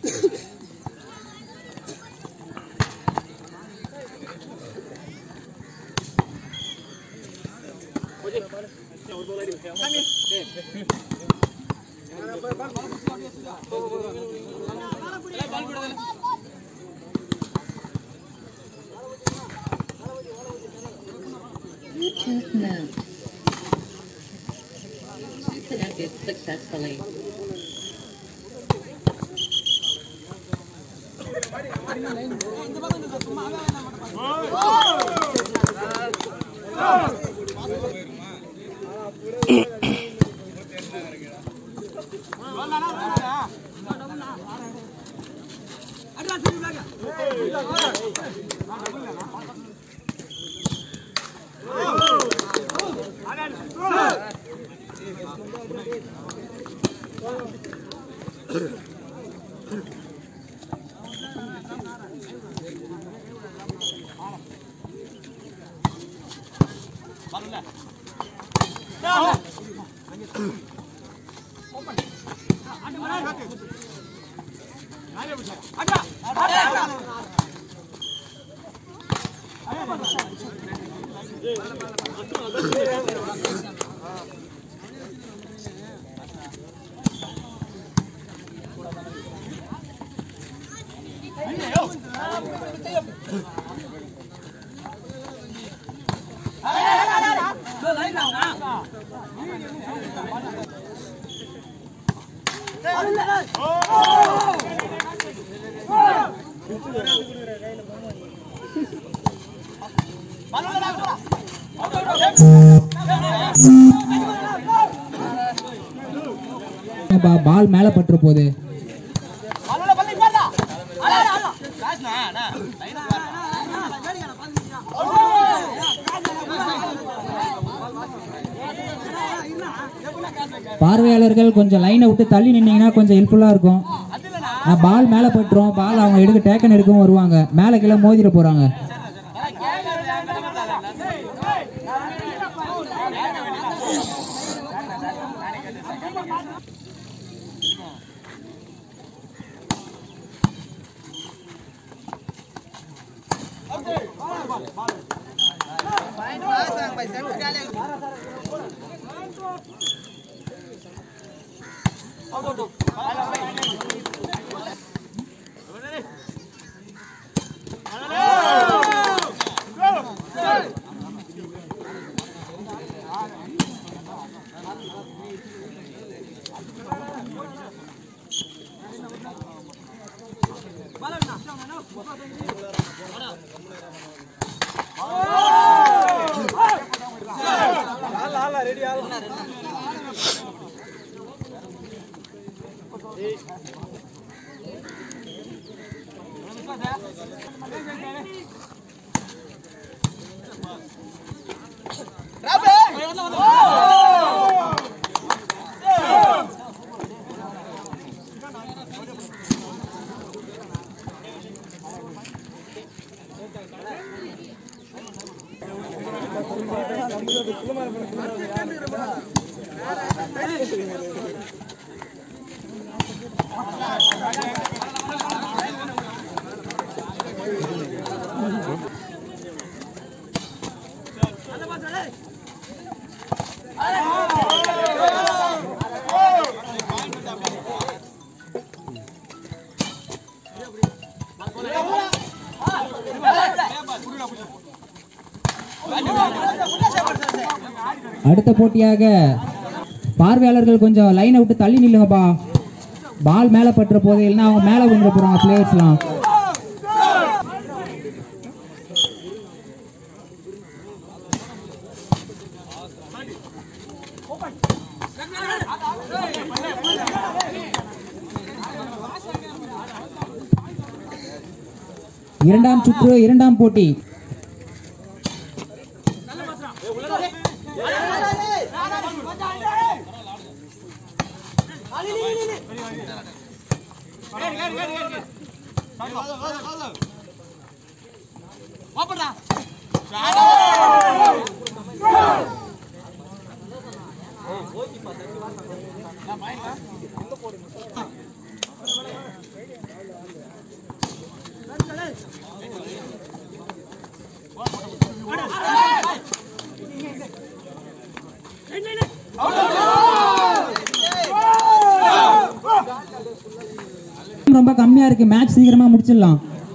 Bluetooth mode. Connected successfully. பா- பால் மேலே பட்டுற போகுது பார்வையாளர்கள் கொஞ்சம் லைனை விட்டு தள்ளி நின்னீங்கன்னா கொஞ்சம் ஹெல்ப்ஃபுல்லாக இருக்கும் நான் பால் மேலே பட்டுரும் பால் அவங்க எடுக்க டேக்கன் எடுக்கவும் வருவாங்க மேலே கீழே மோதிட போகிறாங்க அடுத்த போட்டியாக பார்வையாளர்கள் கொஞ்சம் லைனை விட்டு தள்ளி நில்லுங்கப்பா பால் மேலே பட்டுற போது இல்லைன்னா அவங்க மேலே விழுந்துட போகிறாங்க பிளேயர்ஸ்லாம் இரண்டாம் சுற்று இரண்டாம் போட்டி ரொம்ப கம்மியா இருக்கு மேட்ச் சீக்கிரமா முடிச்சிடலாம்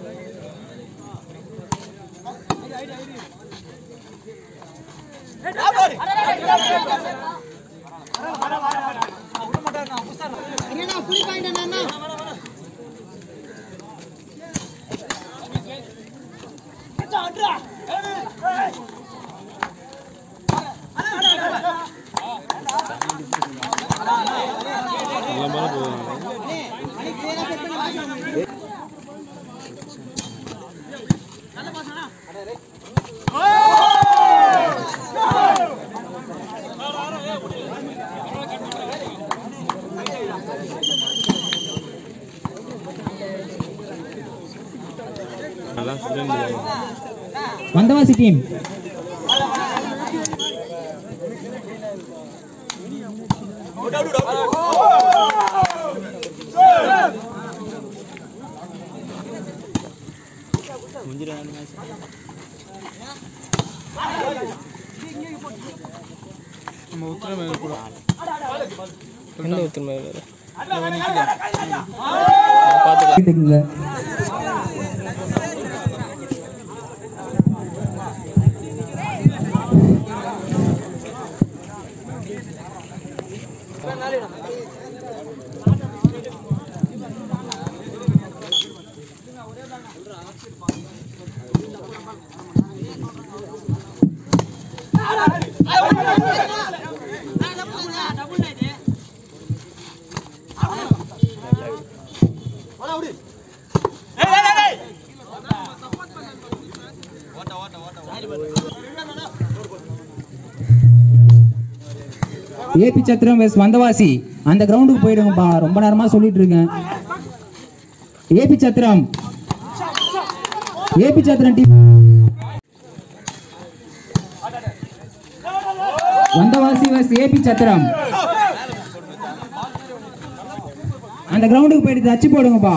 வந்தவாசி டீம் என்ன ஊத்துமே இதுங்க ஏபி சத்திரம் வெஸ் வந்தவாசி அந்த கிரவுண்டுக்கு போயிடுங்கப்பா ரொம்ப நேரமா சொல்லிட்டு இருக்கேன் AB Chathiram AB Chathiram team Vandavasi versus AB Chathiram அந்த கிரவுண்டுக்கு போயிட்டு தச்சு போடுங்கப்பா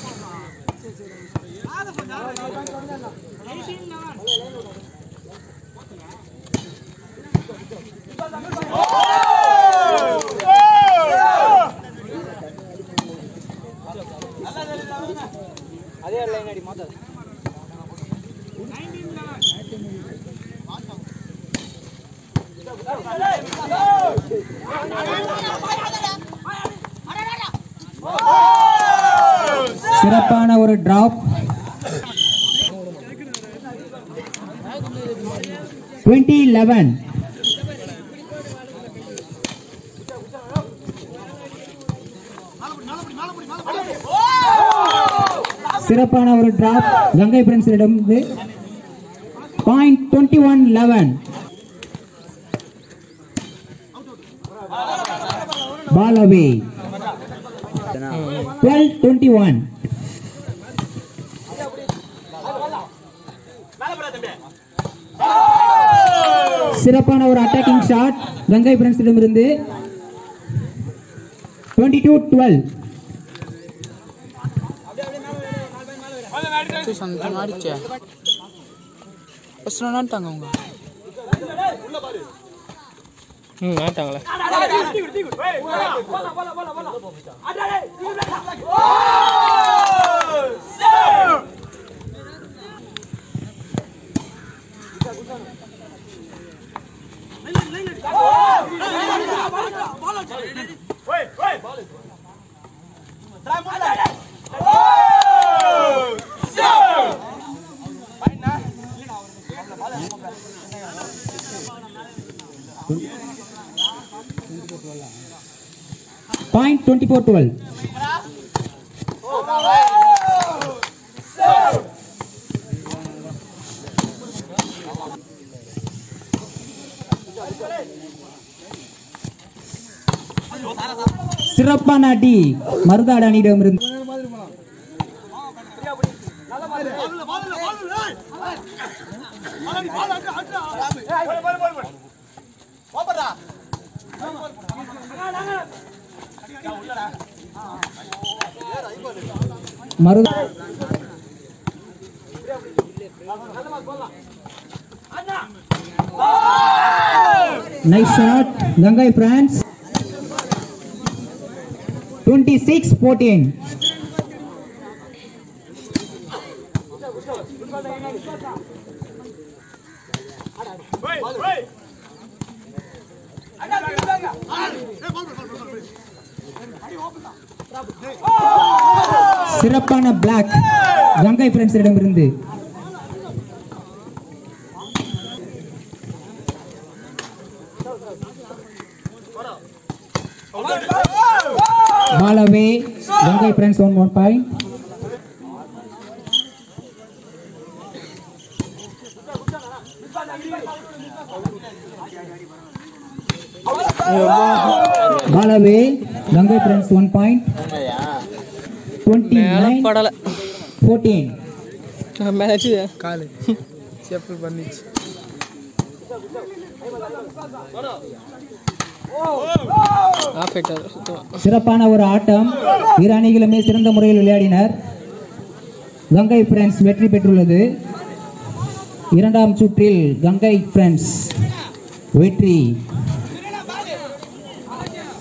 சிறப்பான ஒரு டிராப் டுவெண்ட்டி லெவன் சிறப்பான ஒரு டிராப் கங்கை பிரின்ஸிடம் point twenty one eleven ball away twelve twenty one சிறப்பான ஒரு அட்டாக்கிங் ஷாட் கங்கை பிரின்ஸிடம் இருந்து டுவெண்ட்டி டூ டுவெல் சொந்த ஆடிச்சே ஃபர்ஸ்ட் ரன் ஆட்டாங்க அவங்க ம் ஆட்டாங்களே பாயிண்ட் டுவெண்ட்டி ஃபோர் டுவெல் சிறப்பான அடி மருதாடு அணியிடம் இருந்து Marudha nice shot Gangai friends twenty six fourteen சிறப்பான பிளாக் கங்கை ஃப்ரெண்ட்ஸிடமிருந்து ball away Gangai friends one one point ball away Gangai friends one point twenty மேலே நைன் படலை ஃபோர்டீன் மேலே காலு செப்பல் பண்ணிச்சு ஆஃப் ஆயிட்டாரு சுத்தமாக சிறப்பான ஒரு ஆட்டம் இரு அணிகளுமே சிறந்த முறையில் விளையாடினர் கங்கை ஃப்ரெண்ட்ஸ் வெற்றி பெற்றுள்ளது இரண்டாம் சுற்றில் கங்கை ஃப்ரெண்ட்ஸ் வெற்றி